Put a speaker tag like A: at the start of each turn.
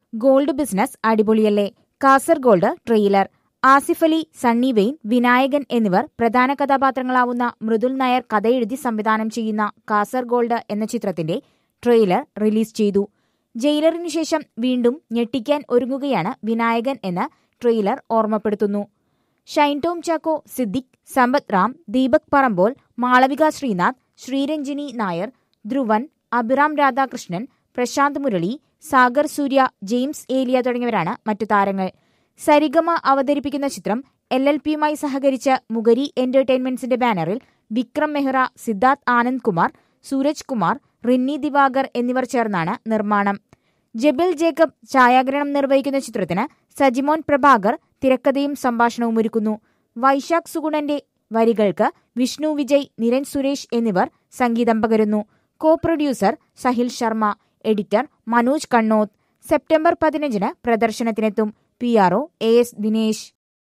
A: gold business അടിപൊളിയല്ലേ Kasargold trailer Asif Ali Sunny Wayne Vinayakan എന്നിവർ പ്രധാന കഥാപാത്രങ്ങളാവുന്ന മൃദുൽ നായർ കഥയെഴുതി സംവിധാനം ചെയ്യുന്ന കാസർഗോൾഡ് എന്ന ചിത്രത്തിന്റെ ട്രെയിലർ റിലീസ് ചെയ്തു ജയിലറിനു ശേഷം വീണ്ടും ഞെട്ടിക്കാൻ ഒരുങ്ങുകയാണ് വിനായകൻ എന്ന് ട്രെയിലർ ഓർമ്മപ്പെടുത്തുന്നു ഷൈൻ ടോം ചാക്കോ സിദ്ദിഖ് സമ്പത് റാം ദീപക് പറമ്പോൾ മാളവിക ശ്രീനാഥ് ശ്രീരഞ്ജിനി നായർ ധ്രുവൻ അഭിറാം രാധാകൃഷ്ണൻ പ്രശാന്ത് മുരളി സാഗർ സൂര്യ ജെയിംസ് ഏലിയ തുടങ്ങിയവരാണ് മറ്റു താരങ്ങൾ സരിഗമ അവതരിപ്പിക്കുന്ന ചിത്രം എൽ എൽ പിയുമായി സഹകരിച്ച് മുഗരി എന്റർടൈൻമെന്റ്സിന്റെ ബാനറിൽ വിക്രം മെഹ്റ സിദ്ധാർത്ഥ് ആനന്ദ് കുമാർ സൂരജ് കുമാർ റിന്നി ദിവാകർ എന്നിവർ ചേർന്നാണ് നിർമ്മാണം ജബിൽ ജേക്കബ് ഛായാഗ്രഹണം നിർവഹിക്കുന്ന ചിത്രത്തിന് സജിമോൻ പ്രഭാകർ തിരക്കഥയും സംഭാഷണവും ഒരുക്കുന്നു വൈശാഖ് സുഗുണന്റെ വരികൾക്ക് വിഷ്ണു വിജയ് നിരൻ സുരേഷ് എന്നിവർ സംഗീതം പകരുന്നു co producer Sahil Sharma editor Manoj Kannoth September പതിനഞ്ചിന് പ്രദർശനത്തിനെത്തും P R O A S Dinesh